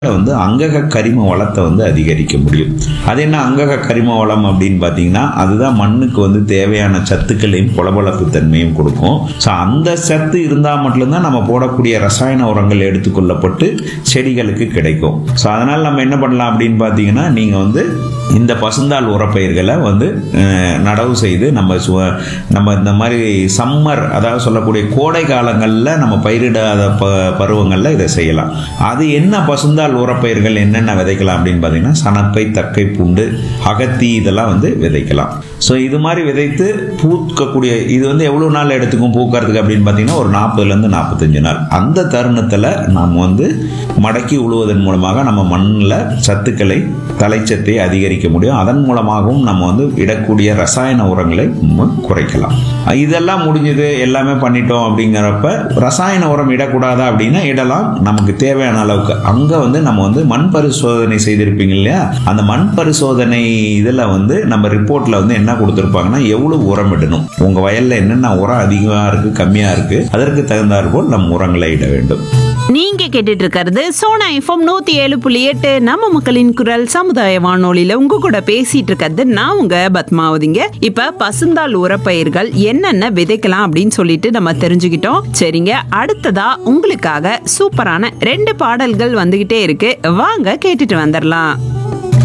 வந்து அங்கக கரிம வளத்தை வந்து அதிகரிக்க முடியும் அது என்ன அங்கக கரிம வளம் அப்படின்னு பார்த்தீங்கன்னா அதுதான் மண்ணுக்கு வந்து தேவையான சத்துக்களையும் புலபலப்பு தன்மையும் கொடுக்கும் ஸோ அந்த சத்து இருந்தால் மட்டும்தான் நம்ம போடக்கூடிய ரசாயன உரங்கள் எடுத்துக்கொள்ளப்பட்டு செடிகளுக்கு கிடைக்கும் ஸோ அதனால் நம்ம என்ன பண்ணலாம் அப்படின்னு பார்த்தீங்கன்னா நீங்கள் வந்து இந்த பசுந்தாள் உரப்பயிர்களை வந்து அஹ், நடவு செய்து நம்ம சுவ- நம்ம இந்த மாதிரி சம்மர் அதாவது சொல்லக்கூடிய கோடை காலங்களில் நம்ம பயிரிடாத ப பருவங்களில் இதை செய்யலாம் அது என்ன பசுந்தாள் உரப்பயிர்கள் என்னென்ன விதைக்கலாம் அப்படின்னு பார்த்தீங்கன்னா சணப்பை தக்கை பூண்டு அகத்தி இதெல்லாம் வந்து விதைக்கலாம் ஸோ இது மாதிரி விதைத்து பூக்கக்கூடிய இது வந்து எவ்வளோ நாள் எடுத்துக்கும் பூக்கறதுக்கு அப்படின்னு பார்த்தீங்கன்னா ஒரு நாற்பதுலேருந்து நாற்பத்தஞ்சு நாள் அந்த தருணத்தில் நாம் வந்து மடக்கி உழுவதன் மூலமாக நம்ம மண்ணில் சத்துக்களை தலைச்சத்தை அதிகரிக்க முடியும் அதன் மூலமாகவும் நம்ம வந்து இடக்கூடிய ரசாயன உரங்களை நம்ம குறைக்கலாம் இதெல்லாம் முடிஞ்சது எல்லாமே பண்ணிட்டோம் அப்படிங்கிறப்ப ரசாயன உரம் இடக்கூடாதா அப்படின்னா இடலாம் நமக்கு தேவையான அளவுக்கு அங்கே வந்து நம்ம வந்து மண் பரிசோதனை செய்திருப்பீங்க இல்லையா அந்த மண் பரிசோதனை இதில் வந்து நம்ம ரிப்போர்ட்டில் வந்து என்ன கொடுத்துருப்பாங்கன்னா எவ்வளவு உரம் இடணும் உங்கள் வயலில் என்னென்ன உரம் அதிகமாக இருக்குது கம்மியாக இருக்குது அதற்கு தகுந்தாற்போல் நம் உரங்களை இட வேண்டும் நீங்க கேட்டுட்டு இருக்கிறது சோனா எஃப்எம் நூத்தி ஏழு புள்ளி எட்டு நம்ம மக்களின் குரல் சமுதாய வானொலியில உங்க கூட பேசிட்டு இருக்கிறது நான் உங்க பத்மாவதிங்க இப்ப பசுந்தாள் உரப்பயிர்கள் என்னென்ன விதைக்கலாம் அப்படின்னு சொல்லிட்டு நம்ம தெரிஞ்சுக்கிட்டோம் சரிங்க அடுத்ததா உங்களுக்காக சூப்பரான ரெண்டு பாடல்கள் வந்துகிட்டே இருக்கு வாங்க கேட்டுட்டு வந்துடலாம்